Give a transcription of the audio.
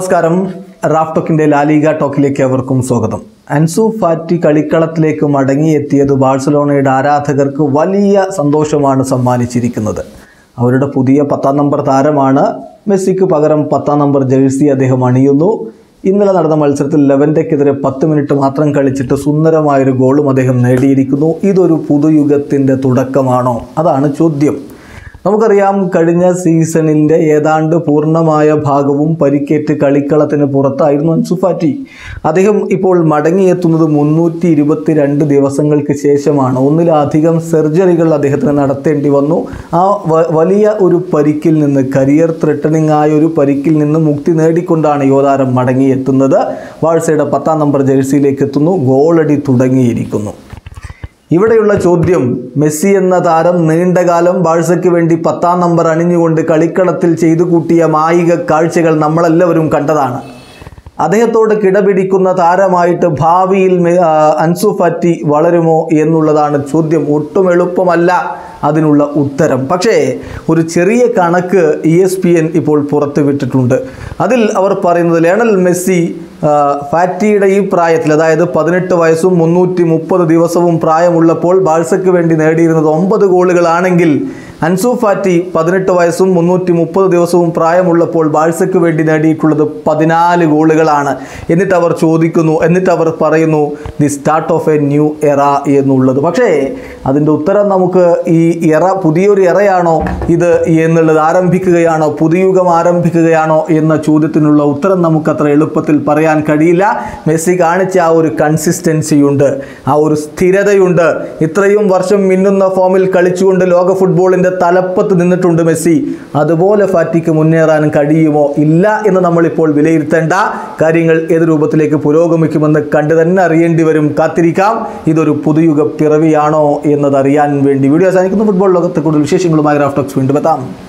നമസ്കാരം Raf ടോക്കിന്റെ La Liga ടോക്കിലേക്ക് അവർക്കും സ്വാഗതം അൻസു ഫാറ്റി കളിക്കളത്തിലേക്ക് മടങ്ങിയെത്തിയത് ബാഴ്സലോണയുടെ ആരാധകർക്ക് വലിയ സന്തോഷമാണ് സമ്മാനിച്ചിരിക്കുന്നത് അവരുടെ പുതിയ പത്താം നമ്പർ താരമാണ് മെസ്സിക്ക് പകരം പത്താം നമ്പർ ജേഴ്സി അദ്ദേഹം അണിയുന്നു ഇന്നലെ നടന്ന മത്സരത്തിൽ ലെവൻറ്റയ്ക്കെതിരെ പത്ത് മിനിറ്റ് മാത്രം കളിച്ചിട്ട് സുന്ദരമായൊരു ഗോളും അദ്ദേഹം നേടിയിരിക്കുന്നു ഇതൊരു പുതുയുഗത്തിൻ്റെ തുടക്കമാണോ അതാണ് ചോദ്യം നമുക്കറിയാം കഴിഞ്ഞ സീസണിൻ്റെ ഏതാണ്ട് പൂർണ്ണമായ ഭാഗവും പരിക്കേറ്റ് കളിക്കളത്തിന് പുറത്തായിരുന്നു അൻസു ഫാറ്റി അദ്ദേഹം ഇപ്പോൾ മടങ്ങിയെത്തുന്നത് മുന്നൂറ്റി ഇരുപത്തിരണ്ട് ദിവസങ്ങൾക്ക് ശേഷമാണ് ഒന്നിലധികം സെർജറികൾ അദ്ദേഹത്തിന് നടത്തേണ്ടി വന്നു ആ വ- വലിയ ഒരു പരിക്കിൽ നിന്ന് കരിയർ ത്രെട്ടണിംഗ് ആയ ഒരു പരിക്കിൽ നിന്ന് മുക്തി നേടിക്കൊണ്ടാണ് യുവതാരം മടങ്ങിയെത്തുന്നത് വാഴ്സയുടെ പത്താം നമ്പർ ജേഴ്സിയിലേക്ക് എത്തുന്നു ഗോളടി തുടങ്ങിയിരിക്കുന്നു ഇവിടെയുള്ള ചോദ്യം മെസ്സി എന്ന താരം നീണ്ടകാലം ബാഴ്സയ്ക്ക് വേണ്ടി പത്താം നമ്പർ അണിഞ്ഞുകൊണ്ട് കളിക്കളത്തിൽ ചെയ്തു കൂട്ടിയ മായിക കാഴ്ചകൾ നമ്മളെല്ലാവരും കണ്ടതാണ് അദ്ദേഹത്തോട് കിടപിടിക്കുന്ന താരമായിട്ട് ഭാവിയിൽ മെ- ആ, അൻസു ഫാറ്റി വളരുമോ എന്നുള്ളതാണ് ചോദ്യം ഒട്ടും എളുപ്പമല്ല അതിനുള്ള ഉത്തരം പക്ഷേ ഒരു ചെറിയ കണക്ക് ഇ എസ് പി എൻ ഇപ്പോൾ പുറത്തുവിട്ടിട്ടുണ്ട് അതിൽ അവർ പറയുന്നത് ലയണൽ മെസ്സി ആ, ഫാറ്റിയുടെ ഈ പ്രായത്തിൽ അതായത് പതിനെട്ട് വയസ്സും മുന്നൂറ്റി മുപ്പത് ദിവസവും പ്രായമുള്ളപ്പോൾ ബാഴ്സയ്ക്ക് വേണ്ടി നേടിയിരുന്നത് ഒമ്പത് ഗോളുകളാണെങ്കിൽ അൻസു ഫാറ്റി പതിനെട്ട് വയസ്സും മുന്നൂറ്റി മുപ്പത് ദിവസവും പ്രായമുള്ളപ്പോൾ ബാഴ്സയ്ക്ക് വേണ്ടി നേടിയിട്ടുള്ളത് പതിനാല് ഗോളുകളാണ് എന്നിട്ട് അവർ ചോദിക്കുന്നു എന്നിട്ട് അവർ പറയുന്നു the start of a new era എന്നുള്ളത് പക്ഷേ അതിൻ്റെ ഉത്തരം നമുക്ക് ഈ എറ പുതിയൊരു എറയാണോ ഇത് എന്നുള്ളത് ആരംഭിക്കുകയാണോ പുതുയുഗം ആരംഭിക്കുകയാണോ എന്ന ചോദ്യത്തിനുള്ള ഉത്തരം നമുക്ക് അത്ര എളുപ്പത്തിൽ പറയാൻ കഴിയില്ല മെസ്സി കാണിച്ച ആ ഒരു കൺസിസ്റ്റൻസി ഉണ്ട് ആ ഒരു സ്ഥിരതയുണ്ട് ഇത്രയും വർഷം മിന്നുന്ന ഫോമിൽ കളിച്ചുകൊണ്ട് ലോക ഫുട്ബോളിൻ്റെ തലപ്പത്ത് നിന്നിട്ടുണ്ട് മെസ്സി അതുപോലെ ഫാറ്റിക്ക് മുന്നേറാൻ കഴിയുമോ ഇല്ല എന്ന് നമ്മളിപ്പോൾ വിലയിരുത്തേണ്ട കാര്യങ്ങൾ ഏത് രൂപത്തിലേക്ക് പുരോഗമിക്കുമെന്ന് കണ്ടു തന്നെ അറിയേണ്ടി വരും കാത്തിരിക്കാം ഇതൊരു പുതുയുഗ പിറവിയാണോ എന്നതറിയാൻ വേണ്ടി വീഡിയോ അവസാനിക്കുന്ന ഫുട്ബോൾ ലോകത്തെ കൂടുതൽ വിശേഷങ്ങളുമായി റാഫ്റ്റോക്സ് വീണ്ടും എത്താം